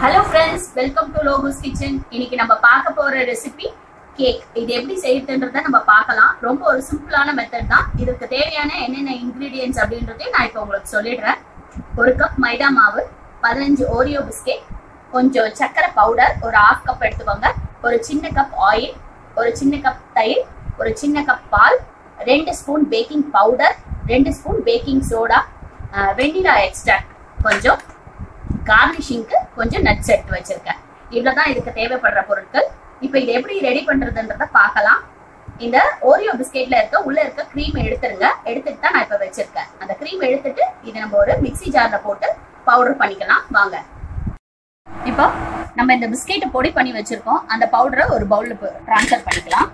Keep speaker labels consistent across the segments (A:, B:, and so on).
A: hello friends welcome to logos kitchen இன்னைக்கு நம்ம பார்க்க போற ரெசிபி கேக் இது எப்படி செய்யறதுன்றத நம்ம பார்க்கலாம் ரொம்ப ஒரு சிம்பிளான மெத்தட் தான் இதுக்கு தேவையான என்னென்ன இன்கிரீடியன்ஸ் அப்படின்றதையும் நான் இப்போ உங்களுக்கு சொல்லிடுறேன் ஒரு கப் மைதா மாவு பதினஞ்சு ஓரியோ பிஸ்கெட் கொஞ்சம் சர்க்கரை பவுடர் ஒரு ஹாஃப் கப் எடுத்துக்கோங்க ஒரு சின்ன கப் ஆயில் ஒரு சின்ன கப் தயிர் ஒரு சின்ன கப் பால் ரெண்டு ஸ்பூன் பேக்கிங் பவுடர் ரெண்டு spoon baking soda vanilla extract கொஞ்சம் கார்னிஷிங்க்கு கொஞ்சம் நட்ஸ் எடுத்து வச்சிருக்கேன் இவ்வளவுதான் இதுக்கு தேவைப்படுற பொருட்கள் இப்போ இது எப்படி ரெடி பண்றதுன்றத பார்க்கலாம் இந்த ஓரியோ பிஸ்கெட்ல இருக்க உள்ள இருக்க க்ரீம் எடுத்துருங்க எடுத்துட்டு தான் நான் இப்ப வச்சிருக்கேன் அந்த க்ரீம் எடுத்துட்டு இதை நம்ம ஒரு மிக்ஸி ஜார்ல போட்டு பவுடர் பண்ணிக்கலாம் வாங்க இப்போ நம்ம இந்த பிஸ்கெட்டை பொடி பண்ணி வச்சிருக்கோம் அந்த பவுடரை ஒரு பவுல்ல ட்ரான்ஸ்ஃபர் பண்ணிக்கலாம்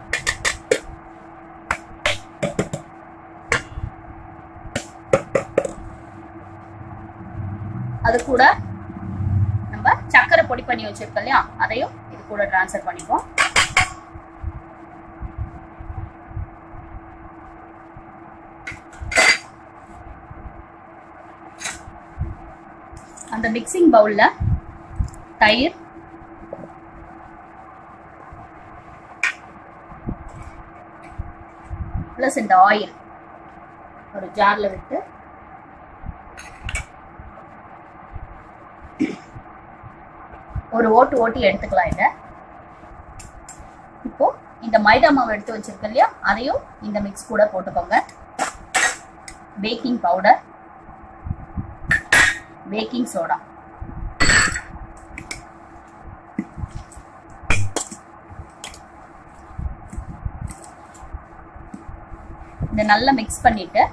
A: அது கூட நம்ம சர்க்கரை பொடி பண்ணி வச்சிருக்கோம் இல்லையா அதையும் இது கூட டிரான்ஸ்ஃபர் பண்ணிப்போம் அந்த மிக்சிங் பவுல்ல தயிர் பிளஸ் இந்த ஆயில் ஒரு ஜார்ல விட்டு ஒரு ஓட்டு ஓட்டி எடுத்துக்கலாம் இதை இப்போ இந்த மைதா மாவு எடுத்து வச்சிருக்க இல்லையா அதையும் இந்த மிக்ஸ் கூட போட்டுக்கோங்க பேக்கிங் பவுடர் பேக்கிங் சோடா இதை நல்லா மிக்ஸ் பண்ணிட்டு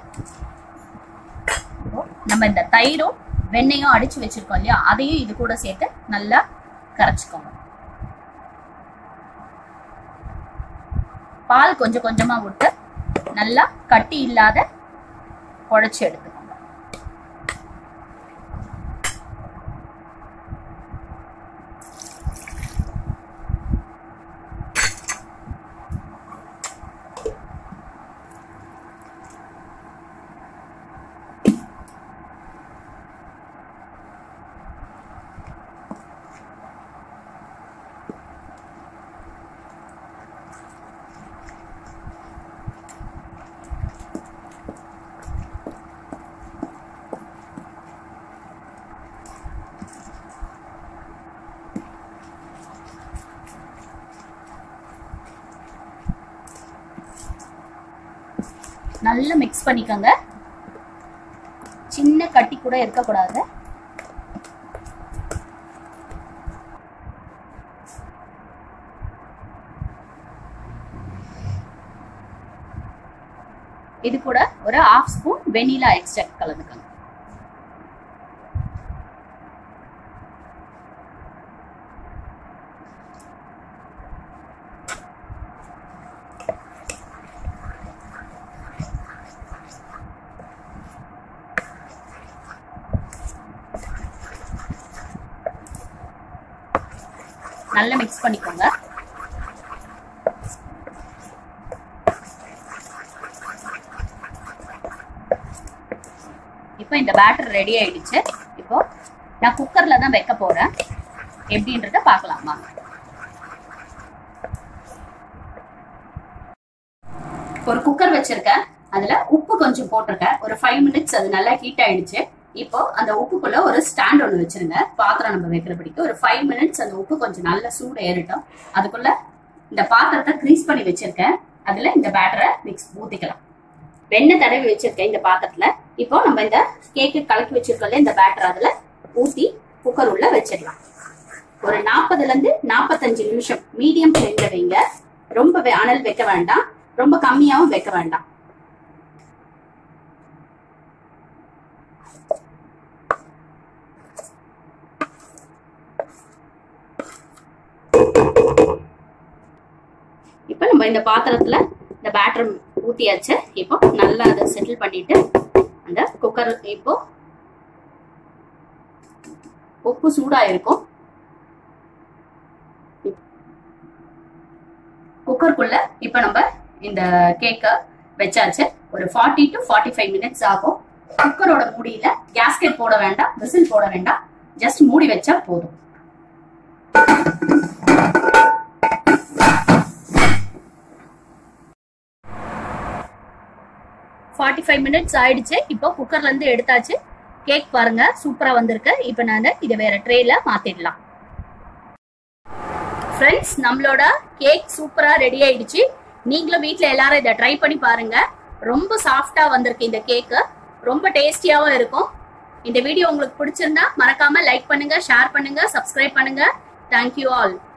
A: நம்ம இந்த தயிரும் வெண்ணையும் அடிச்சு வச்சிருக்கோம் இல்லையா அதையும் இது கூட சேர்த்து நல்லா கரைச்சிக்கோங்க பால் கொஞ்சம் கொஞ்சமா விட்டு நல்லா கட்டி இல்லாத குழைச்சி எடுத்துக்கோங்க நல்லா மிக்ஸ் பண்ணிக்கோங்க சின்ன கட்டி கூட இருக்கக்கூடாது இது கூட ஒரு ஹாஃப் ஸ்பூன் வெனிலா எக்ஸ்ட்ராக்ட் கலந்துக்கோங்க நல்லா மிக்ஸ் பண்ணிக்கோங்க இப்போ இந்த பேட்டர் ரெடி ஆயிடுச்சு இப்போ நான் குக்கர்ல தான் வைக்க போறேன் எப்படின்றத பார்க்கலாமா ஒரு குக்கர் வச்சிருக்கேன் அதுல உப்பு கொஞ்சம் போட்டிருக்கேன் ஒரு ஃபைவ் மினிட்ஸ் அது நல்லா ஹீட் ஆயிடுச்சு இப்போ அந்த உப்புக்குள்ள ஒரு ஸ்டாண்ட் ஒன்று வச்சிருங்க பாத்திரம் நம்ம வைக்கிறபடிக்கு ஒரு ஃபைவ் மினிட்ஸ் அந்த உப்பு கொஞ்சம் நல்ல சூடு ஏறிட்டோம் அதுக்குள்ள இந்த பாத்திரத்தை கிரீஸ் பண்ணி வச்சிருக்கேன் அதுல இந்த பேட்டரை மிக்ஸ் ஊத்திக்கலாம் வெண்ணெய் தடவி வச்சிருக்கேன் இந்த பாத்திரத்துல இப்போ நம்ம இந்த கேக்கு கலக்கி வச்சிருக்கோம்ல இந்த பேட்டர் அதுல ஊத்தி குக்கர் உள்ள வச்சிடலாம் ஒரு நாற்பதுல இருந்து நாற்பத்தஞ்சு நிமிஷம் மீடியம் ஃப்ளேம்ல வைங்க ரொம்ப அனல் வைக்க வேண்டாம் ரொம்ப கம்மியாவும் வைக்க வேண்டாம் இப்போ நம்ம இந்த பாத்திரத்துல இந்த பேட்டர் ஊத்தியாச்சு இப்போ நல்லா அதை செட்டில் பண்ணிட்டு அந்த குக்கர் இப்போ உப்பு சூடா இருக்கும் குக்கருக்குள்ள இப்ப நம்ம இந்த கேக்க வச்சாச்சு ஒரு forty to forty five minutes ஆகும் குக்கரோட மூடியில கேஸ்கெட் போட வேண்டாம் விசில் போட வேண்டாம் ஜஸ்ட் மூடி வச்சா போதும் ஃபார்ட்டி ஃபைவ் மினிட்ஸ் ஆயிடுச்சு இப்போ குக்கர்ல இருந்து எடுத்தாச்சு கேக் பாருங்க சூப்பரா வந்திருக்கு இப்போ நான் இதை வேற ட்ரேல மாத்திடலாம் ஃப்ரெண்ட்ஸ் நம்மளோட கேக் சூப்பரா ரெடி ஆயிடுச்சு நீங்களும் வீட்ல எல்லாரும் இதை ட்ரை பண்ணி பாருங்க ரொம்ப சாஃப்டா வந்திருக்கு இந்த கேக்கு ரொம்ப டேஸ்டியாவும் இருக்கும் இந்த வீடியோ உங்களுக்கு பிடிச்சிருந்தா மறக்காம லைக் பண்ணுங்க ஷேர் பண்ணுங்க சப்ஸ்கிரைப் பண்ணுங்க தேங்க்யூ ஆல்